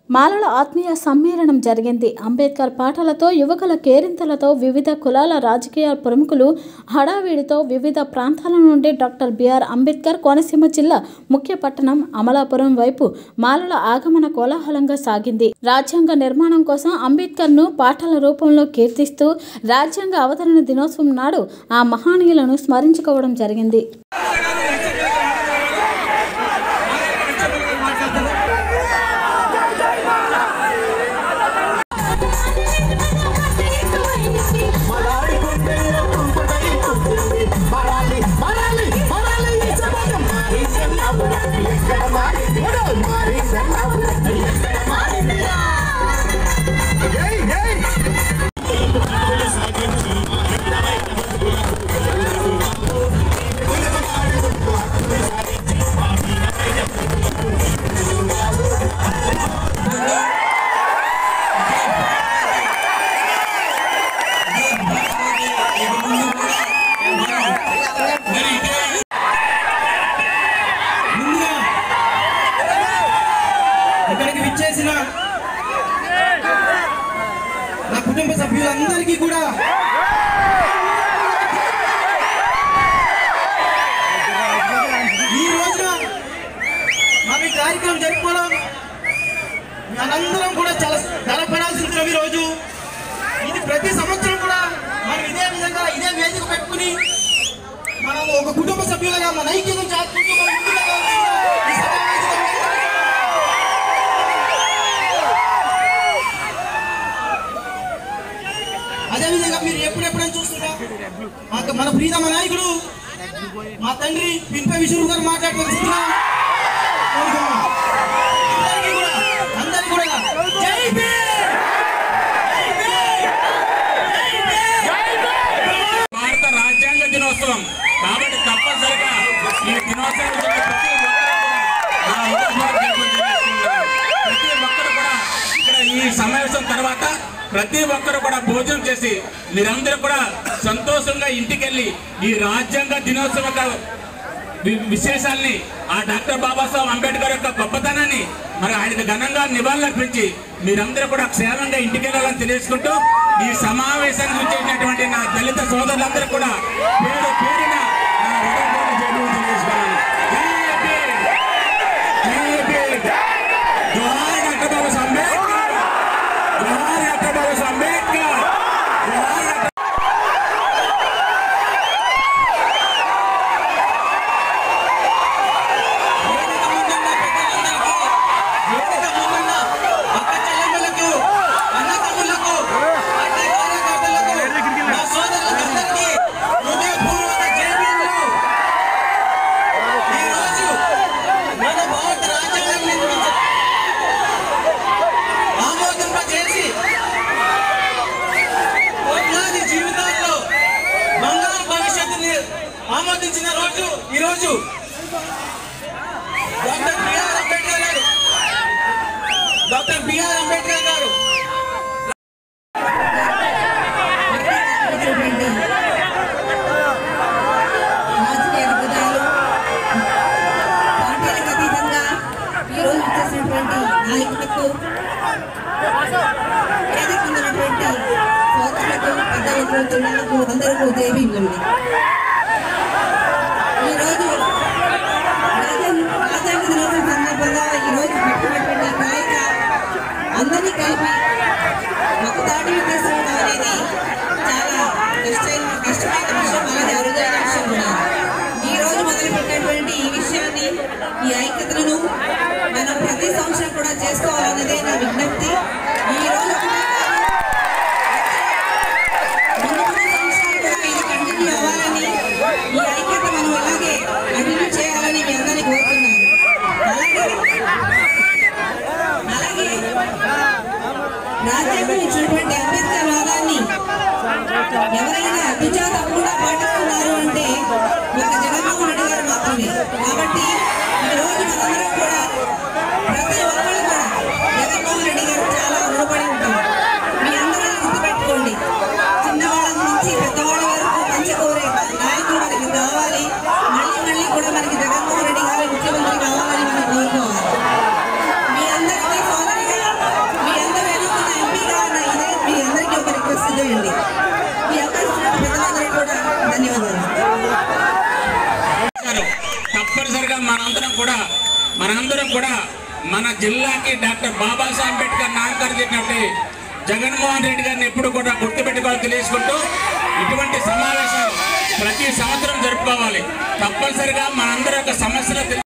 మాలల ఆత్మీయ సమ్మేళనం జరిగింది అంబేద్కర్ పాటలతో యువకుల కేరింతలతో వివిధ కులాల రాజకీయ ప్రముఖులు హడావిడితో వివిధ ప్రాంతాల నుండి డాక్టర్ బిఆర్ అంబేద్కర్ కోనసీమ జిల్లా ముఖ్య పట్టణం అమలాపురం వైపు మాలల ఆగమన కోలాహలంగా సాగింది రాజ్యాంగ నిర్మాణం కోసం అంబేద్కర్ను పాటల రూపంలో కీర్తిస్తూ రాజ్యాంగ అవతరణ దినోత్సవం నాడు ఆ మహానీయులను స్మరించుకోవడం జరిగింది ముందుగా ఇక్కడికి విచ్చేసిన నా కుటుంబ సభ్యులందరికీ కూడా ఈ రోజున మనం ఈ కార్యక్రమం జరుపుకోవడం మనందరం కూడా చాలా గర్వపడాల్సిన దినం ఈ రోజు ఇది ప్రతి సంవత్సరం కూడా మనం ఇదే విధంగా ఇదే వేదిక పెట్టుకుని మనం ఒక కుటుంబ సభ్యులుగా మన ఐక్యతను చాటుకుంటూ మనం ముందుకు వెళ్ళాల్సిన ఈ సమావేశం అదేవిధంగా మీరు ఎప్పుడెప్పుడైనా చూస్తుంటా మాకు మన ప్రీతమ నాయకుడు మా తండ్రి పిన్ప విష్ణు గారు మాట్లాడుకోవాల్సిందిగా కోరుతున్నాం. అందరికీ కూడా అందరికీ కూడా జై భీమ్! జై భీమ్! భారత రాజ్యాంగ దినోత్సవం కాబట్టి తప్పనిసరిగా ఈ దినోత్సవం గురించి ప్రతి ఒక్కరు కూడా నా హృదయపూర్వక జయపూజలు తెలియజేస్తున్నాను. ప్రతి ఒక్కరు కూడా ఇక్కడ ఈ సమావేశం తర్వాత ప్రతి ఒక్కరు కూడా భోజనం చేసి మీరందరూ కూడా సంతోషంగా ఇంటికెళ్ళి ఈ రాజ్యాంగ దినోత్సవ యొక్క వి- విశేషాల్ని ఆ డాక్టర్ బాబాసాహెబ్ అంబేద్కర్ యొక్క గొప్పతనాన్ని మరి ఆయనకు ఘనంగా నివాళులర్పించి మీరందరూ కూడా క్షేమంగా ఇంటికి వెళ్ళాలని తెలియజేసుకుంటూ ఈ సమావేశానికి వచ్చేటటువంటి నా దళిత సోదరులందరూ కూడా పేరు పేరున నా హృదయపూర్వక జయపూజలు తెలియజేసుకున్నాను. జై భీమ్! జై భీమ్! జోహార్ డాక్టర్ బాబాసాహెబ్ అంబేద్కర్ జోహార్ డాక్టర్ బాబాసాహెబ్ అంబేద్కర్ జోహార్ డాక్టర్ వేదిక ముందున్న పెద్దలందరికీ, వేదిక ముందున్న అక్క చెల్లెమ్మలకు, అన్న తమ్ముళ్లకు, పార్టీ కార్యకర్తలకు, నా సోదరులందరికీ హృదయపూర్వక జై భీములు. ఈరోజు మన భారత రాజ్యాంగం నిర్మించ- ఆమోదింపజేసి కోట్లాది జీవితాల్లో బంగారు భవిష్యత్తుని ఆమోదించిన రోజు ఈరోజు డాక్టర్ బిఆర్ అంబేద్కర్ గారు డాక్టర్ బిఆర్ అంబేద్కర్ గారు రాజకీయ దిగ్గజాలు పార్టీలకు అతీతంగా ఈరోజు ఇచ్చేసినటువంటి నాయకులకు వేదిక ఉన్నటువంటి సోదరులకు పెద్దలకు చిన్నలకు అందరికీ జయభీములు ఈరోజు రాజ్యాంగ రాజ్యాంగ దినోత్సవం సందర్భంగా ఈరోజు పెట్టినటువంటి నాయక అందరినీ కలిపి ఒక తాటి మీద తీసుకురావడం అనేది చాలా కష్టమైన కష్టమైన విషయం అలాగే అరుదైన విషయం కూడా ఈ రోజు మొదలుపెట్టినటువంటి ఈ విషయాన్ని ఈ ఐక్యతలను మనం ప్రతి సంవత్సరం కూడా చేసుకోవాలన్నదే నా విజ్ఞప్తి ఈ రోజు ఒకటే కాదు, ముందు ముందు సంవత్సరాలు కూడా ఇది కంటిన్యూ అవ్వాలని ఈ ఐక్యత మనం అలాగే కంటిన్యూ చేయాలని మీ అందరినీ కోరుతున్నాను అలాగే అలాగే రాజ్యాంగం ఇచ్చినటువంటి అంబేద్కర్ మనందరం కూడా మన జిల్లాకి డాక్టర్ బాబాసాహెబ్ అంబేద్కర్ నామకరణం చేసినటువంటి జగన్మోహన్ రెడ్డి గారిని ఎప్పుడు కూడా గుర్తుపెట్టుకోవాలని తెలియజేసుకుంటూ ఇటువంటి సమావేశం ప్రతి సంవత్సరం జరుపుకోవాలి తప్పనిసరిగా మనందరి యొక్క సమస్యలు తెలి-